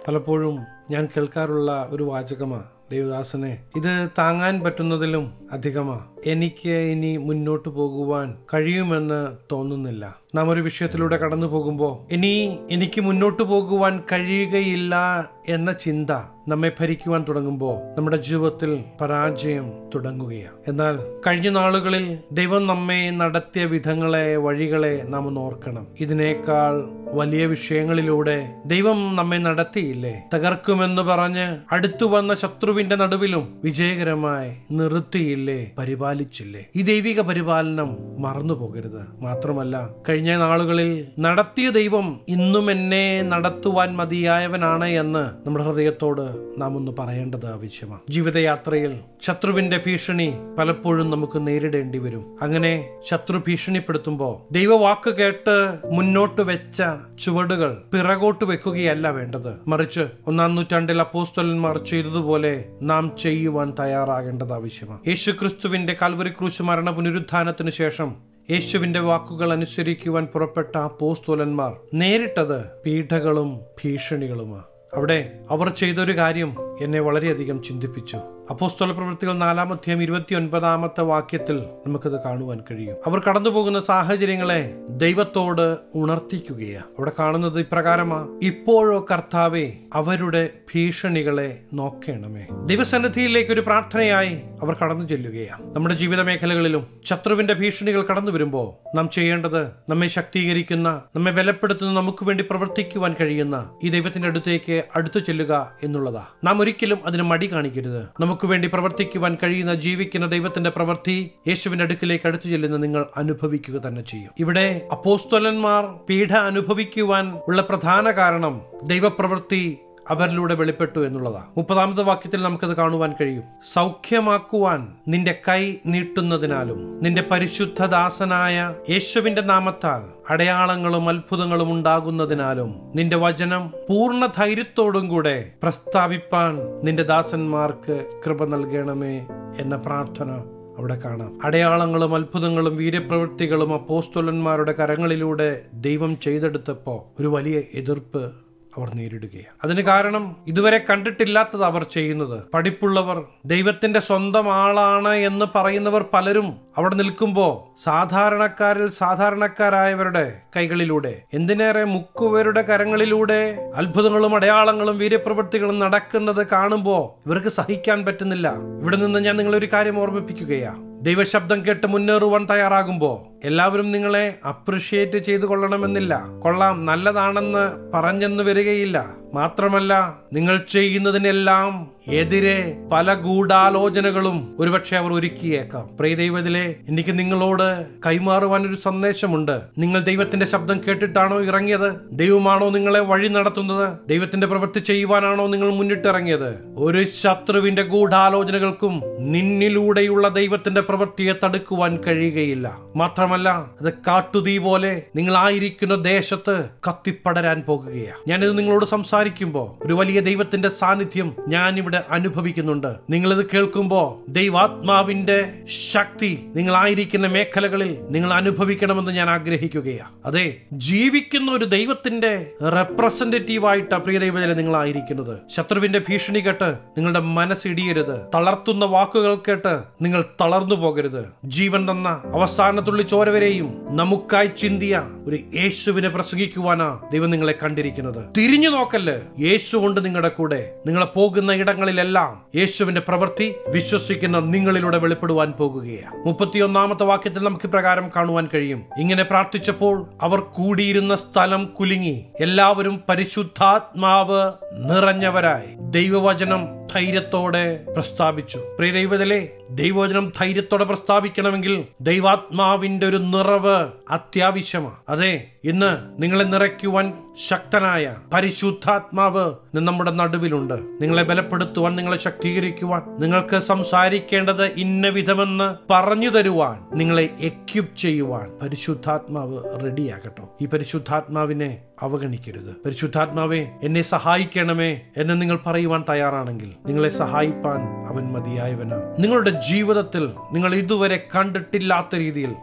പലപ്പോഴും ഞാൻ കേൾക്കാറുള്ള ഒരു വാചകമാ ദേവദാസനെ ഇത് താങ്ങാൻ പറ്റുന്നതിലും അധികമാ എനിക്ക് ഇനി മുന്നോട്ട് പോകുവാൻ കഴിയുമെന്ന് തോന്നുന്നില്ല നാം ഒരു വിഷയത്തിലൂടെ കടന്നു പോകുമ്പോൾ ഇനി എനിക്ക് മുന്നോട്ട് പോകുവാൻ കഴിയുകയില്ല എന്ന ചിന്ത നമ്മെ ഭരിക്കുവാൻ തുടങ്ങുമ്പോൾ നമ്മുടെ ജീവിതത്തിൽ പരാജയം തുടങ്ങുകയാണ് എന്നാൽ കഴിഞ്ഞ നാളുകളിൽ ദൈവം നമ്മെ നടത്തിയ വിധങ്ങളെ വഴികളെ നാം ഒന്ന് ഓർക്കണം ഇതിനേക്കാൾ വലിയ വിഷയങ്ങളിലൂടെ ദൈവം നമ്മെ നടത്തിയില്ലേ തകർക്കുമെന്ന് പറഞ്ഞ് അടുത്തു വന്ന ശത്രുവിന്റെ നടുവിലും വിജയകരമായി നിർത്തിയില്ലേ പരിപാലിച്ചില്ലേ ഈ ദൈവിക പരിപാലനം മറന്നു പോകരുത് മാത്രമല്ല കഴിഞ്ഞ നാളുകളിൽ നടത്തിയ ദൈവം ഇന്നും എന്നെ നടത്തുവാൻ മതിയായവനാണ് എന്ന് നമ്മുടെ ഹൃദയത്തോട് നാം ഒന്ന് പറയേണ്ടത് ആവശ്യമാണ് ജീവിതയാത്രയിൽ ശത്രുവിന്റെ ഭീഷണി പലപ്പോഴും നമുക്ക് നേരിടേണ്ടി വരും അങ്ങനെ ശത്രു ഭീഷണിപ്പെടുത്തുമ്പോൾ ദൈവവാക്ക് കേട്ട് മുന്നോട്ട് വെച്ച ചുവടുകൾ പിറകോട്ട് വെക്കുകയല്ല വേണ്ടത് മറിച്ച് ഒന്നാം നൂറ്റാണ്ടിൽ അപ്പോസ്തലന്മാർ ചെയ്തതുപോലെ നാം ചെയ്യുവാൻ തയ്യാറാകേണ്ടത് ആവശ്യമാണ് യേശുക്രിസ്തുവിന്റെ കാൽവരി ക്രൂശ് മരണ പുനരുത്ഥാനത്തിന് ശേഷം യേശുവിന്റെ വാക്കുകൾ അനുസരിക്കുവാൻ പുറപ്പെട്ട അപ്പോസ്തോലന്മാർ നേരിട്ടത് പീഠകളും ഭീഷണികളുമാണ് അവിടെ അവർ ചെയ്തൊരു കാര്യം എന്നെ വളരെയധികം ചിന്തിപ്പിച്ചു അപ്പോസ്തല പ്രവൃത്തികൾ നാലാമധ്യം ഇരുപത്തി ഒൻപതാമത്തെ വാക്യത്തിൽ നമുക്കത് കാണുവാൻ കഴിയും അവർ കടന്നു പോകുന്ന സാഹചര്യങ്ങളെ ദൈവത്തോട് ഉണർത്തിക്കുകയാണ് അവിടെ കാണുന്നത് ഇപ്രകാരമാ ഇപ്പോഴോ കർത്താവെ അവരുടെ ഭീഷണികളെ നോക്കണമേ ദൈവസന്നിധിയിലേക്ക് ഒരു പ്രാർത്ഥനയായി അവർ കടന്നു ചെല്ലുകയാണ് നമ്മുടെ ജീവിത മേഖലകളിലും ശത്രുവിന്റെ ഭീഷണികൾ കടന്നു വരുമ്പോൾ നാം ചെയ്യേണ്ടത് നമ്മെ ശക്തീകരിക്കുന്ന നമ്മെ ബലപ്പെടുത്തുന്ന നമുക്ക് വേണ്ടി പ്രവർത്തിക്കുവാൻ കഴിയുന്ന ഈ ദൈവത്തിന്റെ അടുത്തേക്ക് അടുത്തു ചെല്ലുക എന്നുള്ളതാ നാം ഒരിക്കലും അതിന് മടി കാണിക്കരുത് നമുക്ക് വേണ്ടി പ്രവർത്തിക്കുവാൻ കഴിയുന്ന ജീവിക്കുന്ന ദൈവത്തിന്റെ പ്രവൃത്തി യേശുവിന്റെ അടുക്കിലേക്ക് അടുത്തു ചെല്ലുന്ന നിങ്ങൾ അനുഭവിക്കുക തന്നെ ചെയ്യും ഇവിടെ അപ്പോസ്തലന്മാർ പീഠ അനുഭവിക്കുവാൻ ഉള്ള പ്രധാന കാരണം ദൈവപ്രവൃത്തി അവരിലൂടെ വെളിപ്പെട്ടു എന്നുള്ളതാണ് മുപ്പതാമത്തെ വാക്യത്തിൽ നമുക്കത് കാണുവാൻ കഴിയും സൗഖ്യമാക്കുവാൻ നിന്റെ കൈ നീട്ടുന്നതിനാലും നിന്റെ പരിശുദ്ധദാസനായ യേശുവിന്റെ നാമത്താൽ അടയാളങ്ങളും അത്ഭുതങ്ങളും ഉണ്ടാകുന്നതിനാലും നിന്റെ വചനം പൂർണ്ണ ധൈര്യത്തോടും കൂടെ പ്രസ്താവിപ്പാൻ നിന്റെ ദാസന്മാർക്ക് കൃപ നൽകണമേ എന്ന പ്രാർത്ഥന അവിടെ കാണാം അടയാളങ്ങളും അത്ഭുതങ്ങളും വീര്യപ്രവൃത്തികളും അപ്പോസ്തോലന്മാരുടെ കരങ്ങളിലൂടെ ദൈവം ചെയ്തെടുത്തപ്പോൾ ഒരു വലിയ എതിർപ്പ് അവർ നേരിടുകയാണ് അതിന് കാരണം ഇതുവരെ കണ്ടിട്ടില്ലാത്തത് അവർ ചെയ്യുന്നത് പഠിപ്പുള്ളവർ ദൈവത്തിന്റെ സ്വന്തം ആളാണ് എന്ന് പറയുന്നവർ പലരും അവിടെ നിൽക്കുമ്പോൾ സാധാരണക്കാരിൽ സാധാരണക്കാരായവരുടെ കൈകളിലൂടെ എന്തിനേറെ മുക്കുവരുടെ കരങ്ങളിലൂടെ അത്ഭുതങ്ങളും അടയാളങ്ങളും വീര്യപ്രവൃത്തികളും നടക്കുന്നത് കാണുമ്പോൾ ഇവർക്ക് സഹിക്കാൻ പറ്റുന്നില്ല ഇവിടെ നിന്ന് ഞാൻ നിങ്ങളെ ഒരു കാര്യം ഓർമ്മിപ്പിക്കുകയാ ദൈവശബ്ദം കേട്ട് മുന്നേറുവാൻ തയ്യാറാകുമ്പോൾ എല്ലാവരും നിങ്ങളെ അപ്രിഷിയേറ്റ് ചെയ്തു കൊള്ളണമെന്നില്ല കൊള്ളാം നല്ലതാണെന്ന് പറഞ്ഞെന്ന് വരികയില്ല മാത്രമല്ല നിങ്ങൾ ചെയ്യുന്നതിനെല്ലാം എതിരെ പല ഗൂഢാലോചനകളും ഒരുപക്ഷെ അവർ ഒരുക്കിയേക്കാം പ്രിയ ദൈവത്തിലെ എനിക്ക് നിങ്ങളോട് കൈമാറുവാൻ ഒരു സന്ദേശമുണ്ട് നിങ്ങൾ ദൈവത്തിന്റെ ശബ്ദം കേട്ടിട്ടാണോ ഇറങ്ങിയത് ദൈവമാണോ നിങ്ങളെ വഴി നടത്തുന്നത് ദൈവത്തിന്റെ പ്രവൃത്തി ചെയ്യുവാനാണോ നിങ്ങൾ മുന്നിട്ടിറങ്ങിയത് ഒരു ശത്രുവിന്റെ ഗൂഢാലോചനകൾക്കും നിന്നിലൂടെയുള്ള ദൈവത്തിന്റെ പ്രവൃത്തിയെ തടുക്കുവാൻ കഴിയുകയില്ല മാത്രമല്ല അത് കാട്ടുതീ പോലെ നിങ്ങളായിരിക്കുന്ന ദേശത്ത് കത്തിപ്പടരാൻ പോകുകയാണ് ഞാനിത് നിങ്ങളോട് സംസാരിക്കുമ്പോൾ ഒരു വലിയ ദൈവത്തിന്റെ സാന്നിധ്യം ഞാൻ ഇവിടെ അനുഭവിക്കുന്നുണ്ട് നിങ്ങളിത് കേൾക്കുമ്പോൾ ദൈവാത്മാവിന്റെ ശക്തി നിങ്ങളായിരിക്കുന്ന മേഖലകളിൽ നിങ്ങൾ അനുഭവിക്കണമെന്ന് ഞാൻ ആഗ്രഹിക്കുകയാണ് അതെ ജീവിക്കുന്ന ഒരു ദൈവത്തിന്റെ റെപ്രസെന്റേറ്റീവ് ആയിട്ട് പ്രിയ ദൈവത്തിലെ നിങ്ങളായിരിക്കുന്നത് ശത്രുവിന്റെ ഭീഷണി കേട്ട് നിങ്ങളുടെ മനസ്സിടിയരുത് തളർത്തുന്ന വാക്കുകൾ കേട്ട് നിങ്ങൾ തളർന്നു പോകരുത് ജീവൻ തന്ന അവസാനത്തുള്ളി ചോരവരെയും നമുക്കായി ചിന്തിയ ഒരു യേശുവിനെ പ്രസംഗിക്കുവാനാ ദൈവം നിങ്ങളെ കണ്ടിരിക്കുന്നത് തിരിഞ്ഞു നോക്കല്ല് യേശു കൊണ്ട് നിങ്ങളുടെ കൂടെ നിങ്ങൾ പോകുന്ന ഇടങ്ങളിലെല്ലാം യേശുവിന്റെ പ്രവൃത്തി വിശ്വസിക്കുന്ന നിങ്ങളിലൂടെ വെളിപ്പെടുവാൻ പോകുകയാണ് മുപ്പത്തിയൊന്നാമത്തെ വാക്യത്തിൽ നമുക്ക് പ്രകാരം കാണുവാൻ കഴിയും ഇങ്ങനെ പ്രാർത്ഥിച്ചപ്പോൾ അവർ കൂടിയിരുന്ന സ്ഥലം കുലുങ്ങി എല്ലാവരും പരിശുദ്ധാത്മാവ് നിറഞ്ഞവരായി ദൈവവചനം ധൈര്യത്തോടെ പ്രസ്താവിച്ചു പ്രിയ ദൈവത്തിലെ ദൈവവചനം ധൈര്യത്തോടെ പ്രസ്താവിക്കണമെങ്കിൽ ദൈവാത്മാവിന്റെ ഒരു നിറവ് അത്യാവശ്യമാണ് അതെ ഇന്ന് നിങ്ങളെ നിറയ്ക്കുവാൻ ശക്തനായ പരിശുദ്ധാത്മാവ് ഇന്ന് നമ്മുടെ നടുവിലുണ്ട് നിങ്ങളെ ബലപ്പെടുത്തുവാൻ നിങ്ങളെ ശക്തീകരിക്കുവാൻ നിങ്ങൾക്ക് സംസാരിക്കേണ്ടത് ഇന്ന വിധമെന്ന് പറഞ്ഞു തരുവാൻ നിങ്ങളെ എക്യുപ് ചെയ്യുവാൻ പരിശുദ്ധാത്മാവ് റെഡിയാകട്ടോ ഈ പരിശുദ്ധാത്മാവിനെ അവഗണിക്കരുത് പരിശുദ്ധാത്മാവെ എന്നെ സഹായിക്കണമേ എന്ന് നിങ്ങൾ പറയുവാൻ തയ്യാറാണെങ്കിൽ നിങ്ങളെ സഹായിപ്പാൻ അവൻ മതിയായവനാ നിങ്ങളുടെ ജീവിതത്തിൽ നിങ്ങൾ ഇതുവരെ കണ്ടിട്ടില്ലാത്ത രീതിയിൽ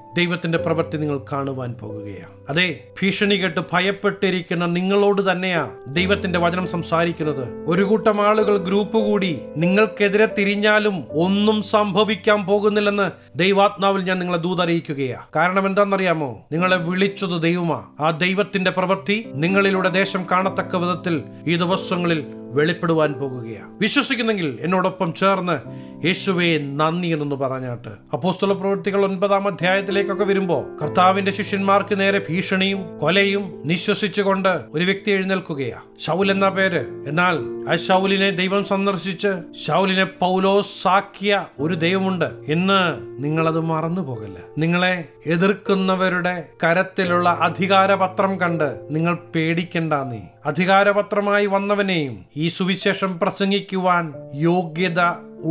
ദൈവത്തിന്റെ പ്രവൃത്തി നിങ്ങൾ കാണുവാൻ പോകുകയാണ് അതെ ഭീഷണി കേട്ട് ഭയപ്പെട്ടിരിക്കുന്ന നിങ്ങളോട് തന്നെയാ ദൈവത്തിന്റെ വചനം സംസാരിക്കുന്നത് ഒരു കൂട്ടം ആളുകൾ ഗ്രൂപ്പ് കൂടി നിങ്ങൾക്കെതിരെ തിരിഞ്ഞാലും ഒന്നും സംഭവിക്കാൻ പോകുന്നില്ലെന്ന് ദൈവാത്മാവിൽ ഞാൻ നിങ്ങളെ ദൂതറിയിക്കുകയാ കാരണം എന്താണെന്നറിയാമോ നിങ്ങളെ വിളിച്ചത് ദൈവമാ ആ ദൈവത്തിന്റെ പ്രവൃത്തി നിങ്ങളിലൂടെ ദേശം കാണത്തക്ക വിധത്തിൽ ഈ ദിവസങ്ങളിൽ വെളിപ്പെടുവാൻ പോകുകയാണ് വിശ്വസിക്കുന്നെങ്കിൽ എന്നോടൊപ്പം ചേർന്ന് യേശുവേ നന്ദി എന്നൊന്ന് പറഞ്ഞാട്ട് അപ്പോസ്തല പ്രവൃത്തികൾ ഒൻപതാം അധ്യായത്തിലേക്കൊക്കെ വരുമ്പോൾ കർത്താവിന്റെ ശിഷ്യന്മാർക്ക് നേരെ ഭീഷണിയും കൊലയും നിശ്വസിച്ചുകൊണ്ട് ഒരു വ്യക്തി എഴുന്നേൽക്കുകയാ ഷൗൽ എന്ന പേര് എന്നാൽ ആ ഷൗലിനെ ദൈവം സന്ദർശിച്ച് ഷൗലിനെ പൗലോസാക്കിയ ഒരു ദൈവമുണ്ട് ഇന്ന് നിങ്ങളത് മറന്നു പോകല്ല നിങ്ങളെ എതിർക്കുന്നവരുടെ കരത്തിലുള്ള അധികാരപത്രം കണ്ട് നിങ്ങൾ പേടിക്കണ്ട നീ അധികാരപത്രമായി വന്നവനെയും ഈ സുവിശേഷം പ്രസംഗിക്കുവാൻ യോഗ്യത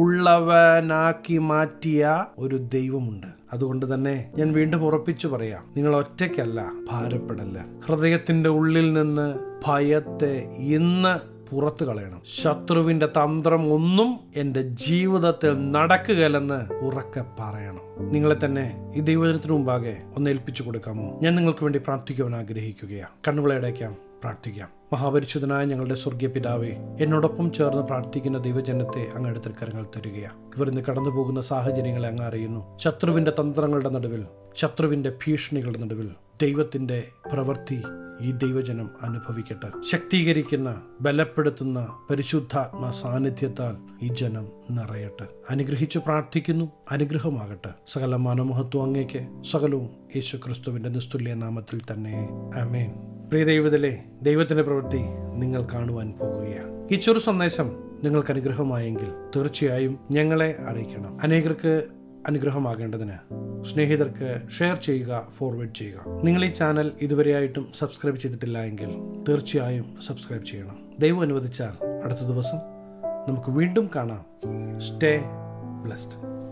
ഉള്ളവനാക്കി മാറ്റിയ ഒരു ദൈവമുണ്ട് അതുകൊണ്ട് തന്നെ ഞാൻ വീണ്ടും ഉറപ്പിച്ചു പറയാം നിങ്ങൾ ഒറ്റയ്ക്കല്ല ഭാരപ്പെടല്ല ഹൃദയത്തിന്റെ ഉള്ളിൽ നിന്ന് ഭയത്തെ ഇന്ന് പുറത്തു കളയണം ശത്രുവിന്റെ തന്ത്രം ഒന്നും എൻ്റെ ജീവിതത്തിൽ നടക്കുകയില്ലെന്ന് ഉറക്കെ പറയണം നിങ്ങളെ തന്നെ ഈ ദൈവജനത്തിനു മുമ്പാകെ ഒന്ന് ഏൽപ്പിച്ചു കൊടുക്കാമോ ഞാൻ നിങ്ങൾക്ക് വേണ്ടി പ്രാർത്ഥിക്കുവാൻ ആഗ്രഹിക്കുകയാണ് കണ്ണുകളടയ്ക്കാം പ്രാർത്ഥിക്കാം മഹാപരിശുദ്ധനായ ഞങ്ങളുടെ സ്വർഗീയ പിതാവേ എന്നോടൊപ്പം ചേർന്ന് പ്രാർത്ഥിക്കുന്ന ദൈവജനത്തെ അങ്ങ് അടുത്ത കരങ്ങൾ തരികയാണ് ഇവർ ഇന്ന് കടന്നു പോകുന്ന സാഹചര്യങ്ങളെ അങ്ങ് അറിയുന്നു ശത്രുവിന്റെ തന്ത്രങ്ങളുടെ നടുവിൽ ശത്രുവിന്റെ ഭീഷണികളുടെ നടുവിൽ ദൈവത്തിന്റെ പ്രവൃത്തി ഈ ദൈവജനം അനുഭവിക്കട്ടെ ശക്തീകരിക്കുന്ന ബലപ്പെടുത്തുന്ന പരിശുദ്ധാത്മ സാന്നിധ്യത്താൽ ഈ ജനം നിറയട്ടെ അനുഗ്രഹിച്ചു പ്രാർത്ഥിക്കുന്നു അനുഗ്രഹമാകട്ടെ സകല മനോമഹത്വം അങ്ങേക്ക് സകലവും യേശു ക്രിസ്തുവിന്റെ നിസ്തുല്യ നാമത്തിൽ തന്നെ അമേൻ പ്രിയ ദൈവത്തിലെ ദൈവത്തിന്റെ പ്രവൃത്തി നിങ്ങൾ കാണുവാൻ പോകുകയാണ് ഈ ചെറു സന്ദേശം നിങ്ങൾക്ക് അനുഗ്രഹമായെങ്കിൽ തീർച്ചയായും ഞങ്ങളെ അറിയിക്കണം അനേകർക്ക് അനുഗ്രഹമാകേണ്ടതിന് സ്നേഹിതർക്ക് ഷെയർ ചെയ്യുക ഫോർവേഡ് ചെയ്യുക നിങ്ങൾ ഈ ചാനൽ ഇതുവരെയായിട്ടും സബ്സ്ക്രൈബ് ചെയ്തിട്ടില്ല എങ്കിൽ തീർച്ചയായും സബ്സ്ക്രൈബ് ചെയ്യണം ദൈവം അനുവദിച്ചാൽ അടുത്ത ദിവസം നമുക്ക് വീണ്ടും കാണാം സ്റ്റേ ബ്ലസ്ഡ്